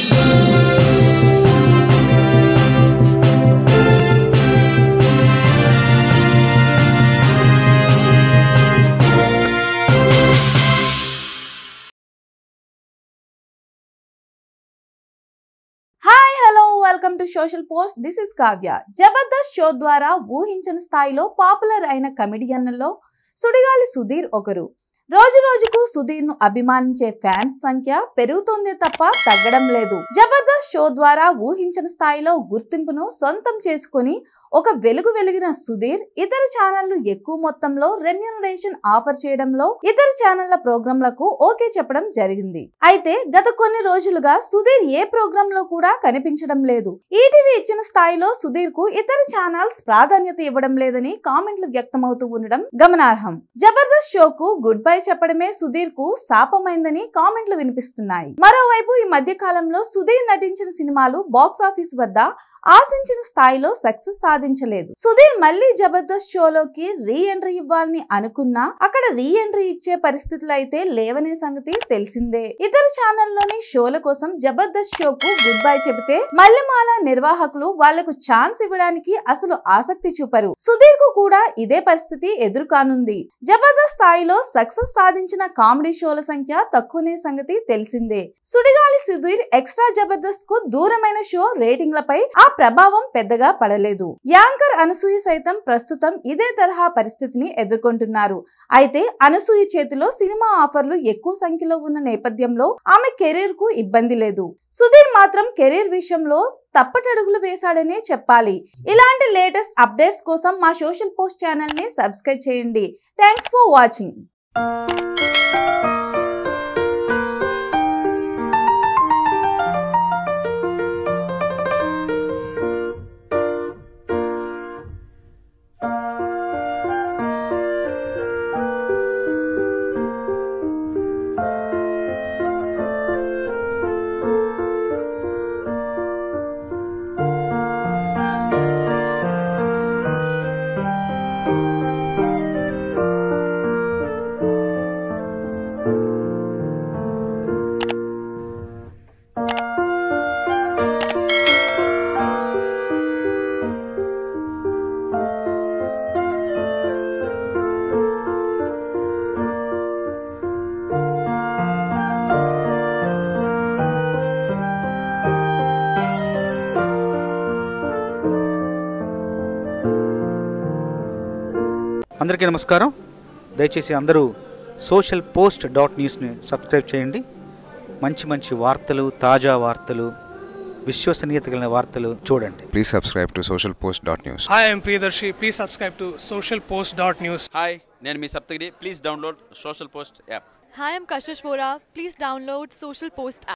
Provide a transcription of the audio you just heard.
Hi hello welcome to social post this is Kavya Jabardasth show ద్వారా ఊహించని స్థాయిలో పాపులర్ అయిన కమెడియన్లలో సుడిగాలి సుధీర్ ఒకరు రోజు రోజుకు సుధీర్ ను అభిమానించే ఫ్యాన్స్ సంఖ్య పెరుగుతోందే తప్ప తగ్గడం లేదు జబర్దస్త్ షో ద్వారా ఊహించని స్థాయిలో గుర్తింపును సొంతం చేసుకుని ఒక వెలుగు వెలిగిన సుధీర్ ఇతర ఛానళ్లు ఎక్కువ మొత్తంలో రెమ్యూనరేషన్ ఆఫర్ చేయడంలో ఇతర ఛానళ్ల ప్రోగ్రాంలకు ఓకే చెప్పడం జరిగింది అయితే గత కొన్ని రోజులుగా సుధీర్ ఏ ప్రోగ్రామ్ లో కూడా కనిపించడం లేదు ఈటీవీ ఇచ్చిన స్థాయిలో సుధీర్ కు ఇతర ఛానల్స్ ప్రాధాన్యత ఇవ్వడం లేదని కామెంట్లు వ్యక్తమవుతూ ఉండడం గమనార్హం జబర్దస్త్ షోకు గుడ్ బై చెప్పడమే సుధీర్ కు శాపమైందని కామెంట్లు వినిపిస్తున్నాయి మరోవైపు ఈ మధ్య కాలంలో సుధీర్ నటించిన సినిమాలు బాక్స్ ఆఫీస్ వద్ద ఆశించిన స్థాయిలో సక్సెస్ సాధించలేదు సుధీర్ మళ్ళీ జబర్దస్త్ షోలోకి రీ ఎంట్రీ ఇవ్వాలని అనుకున్నా అక్కడ రీ ఎంట్రీ ఇచ్చే పరిస్థితులు అయితే లేవనే సంగతి తెలిసిందే ఇతర ఛానల్లోని షోల కోసం జబర్దస్త్ షోకు గుడ్ బై చెబితే మల్లెమాల నిర్వాహకులు వాళ్లకు ఛాన్స్ ఇవ్వడానికి అసలు ఆసక్తి చూపరు సుధీర్ కు కూడా ఇదే పరిస్థితి ఎదురు కానుంది జబర్దస్త్ స్థాయిలో సక్సెస్ సాధించిన కామెడీ షోల సంఖ్య తక్కువనే సంగతి తెలిసిందే సుడిగాలి సుధీర్ ఎక్స్ట్రా జబర్దస్త్ కు దూరమైన షో రేటింగ్లపై ఆ ప్రభావం పెద్దగా పడలేదు యాంకర్ అనసూయ సైతం ప్రస్తుతం ఇదే తరహా పరిస్థితిని ఎదుర్కొంటున్నారు అయితే అనసూయ చేతిలో సినిమా ఆఫర్లు ఎక్కువ సంఖ్యలో ఉన్న నేపథ్యంలో ఆమె కెరీర్ కు ఇబ్బంది లేదు సుధీర్ మాత్రం కెరీర్ విషయంలో తప్పటడుగులు వేశాడనే చెప్పాలి ఇలాంటి లేటెస్ట్ అప్డేట్స్ కోసం మా సోషల్ పోస్ట్ ఛానల్ ని సబ్స్క్రైబ్ చేయండి థ్యాంక్స్ ఫర్ వాచింగ్ అందరికీ నమస్కారం దయచేసి అందరూ సోషల్ పోస్ట్ డాట్ న్యూస్ని సబ్స్క్రైబ్ చేయండి మంచి మంచి వార్తలు తాజా వార్తలు విశ్వసనీయత కలిగిన వార్తలు చూడండి Please subscribe to socialpost.news. Hi, I'm Priyadarshi. Please subscribe to socialpost.news. Hi నేను మీ Saptagiri please download social post app Hi, I'm Kashish Vora. Please download Social Post app.